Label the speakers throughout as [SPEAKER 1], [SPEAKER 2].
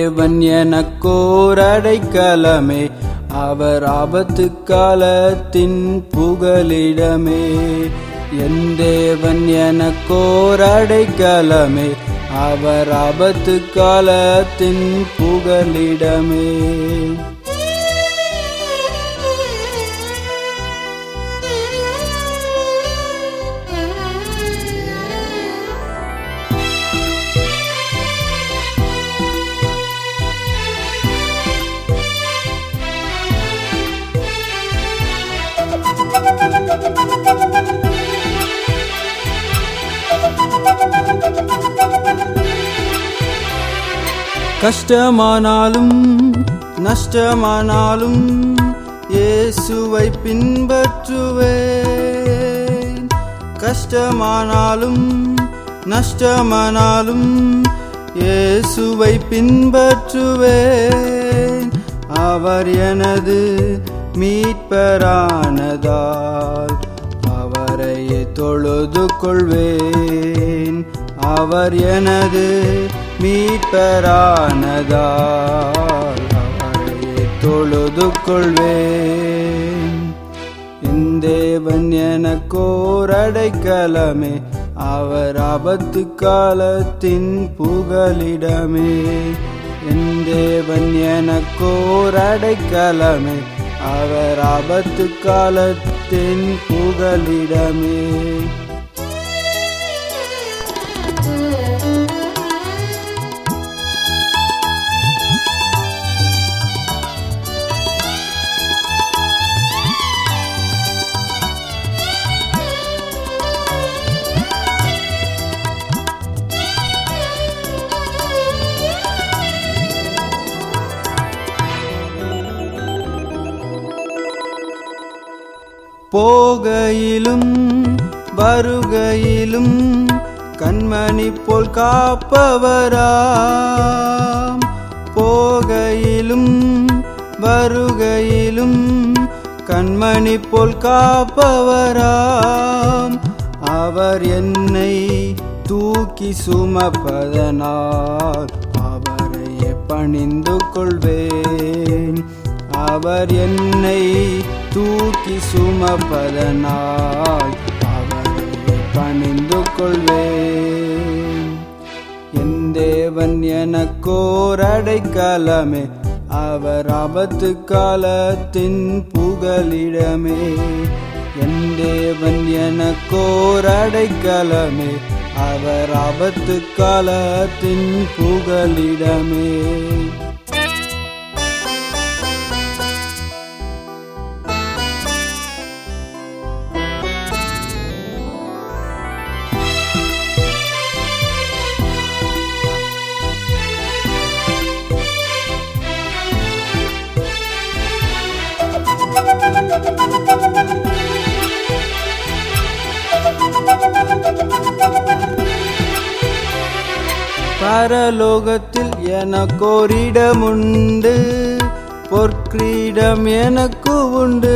[SPEAKER 1] தேவன் எனக்கோர் அடைக்கலமே அவர் ஆபத்து காலத்தின் புகலிடமே என் தேவன் எனக்கோர் அடைக்கலமே அவர் ஆபத்து காலத்தின் புகலிடமே கஷ்டமானாலும் நஷ்டமானாலும் இயேசுவை பின்பற்றுவேன் கஷ்டமானாலும் நஷ்டமானாலும் இயேசுவை பின்பற்றுவேன் அவர் எனது மீட்பரானதால் அவரையே தொழுது கொள்வேன் அவர் எனது மீட்பரானதால் அவரையே தொழுது கொள்வேன் என் தேவன் எனக்கோர் அடைக்கலமே அவர் ஆபத்து காலத்தின் புகலிடமே என் தேவன் எனக்கோர் அடைக்கலமே அவர் ஆபத்து காலத்தின் புகலிடமே போகையிலும் வருகையிலும் கண்மணி போல் காப்பவராம் போகையிலும் வருகையிலும் கண்மணி போல் காப்பவராம் அவர் என்னை தூக்கி சுமப்பதனால் அவரையே பணிந்து கொள்வேன் அவர் என்னை தூக்கி சுமப்பதனால் அவரை பணிந்து கொள்வேன் என் தேவன் எனக்கோர் அடைக்கலமே அவர் ஆபத்து காலத்தின் புகலிடமே என் தேவன் எனக்கோர் அடைக்கலமே அவர் ஆபத்து காலத்தின் புகலிடமே பரலோகத்தில் எனக்கோரிடமுண்டு பொற்கிரீடம் எனக்கு உண்டு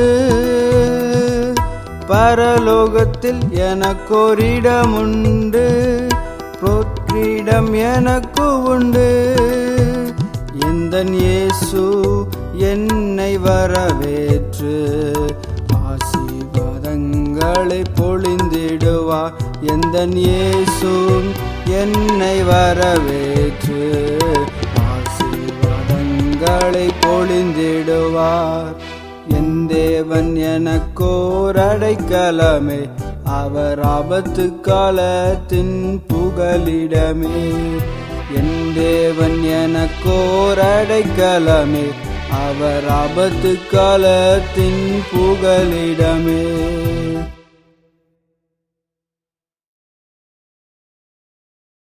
[SPEAKER 1] பரலோகத்தில் எனக்கோரிடமுண்டு பொற்கிரீடம் எனக்கு உண்டு எந்த இயேசு என்னை வரவேற்று ஆசீர்வாதங்களை பொழிந்திடுவார் எந்த இயேசு என்னை வரவேற்று ஆசீர்வாதங்களை பொழிந்திடுவார் என் தேவன் எனக்கோர் அடைக்கலமே அவர் ஆபத்து காலத்தின் புகலிடமே என் தேவன் எனக்கோர் அடைக்கலமே அவர் ஆபத்து காலத்தின் புகலிடமே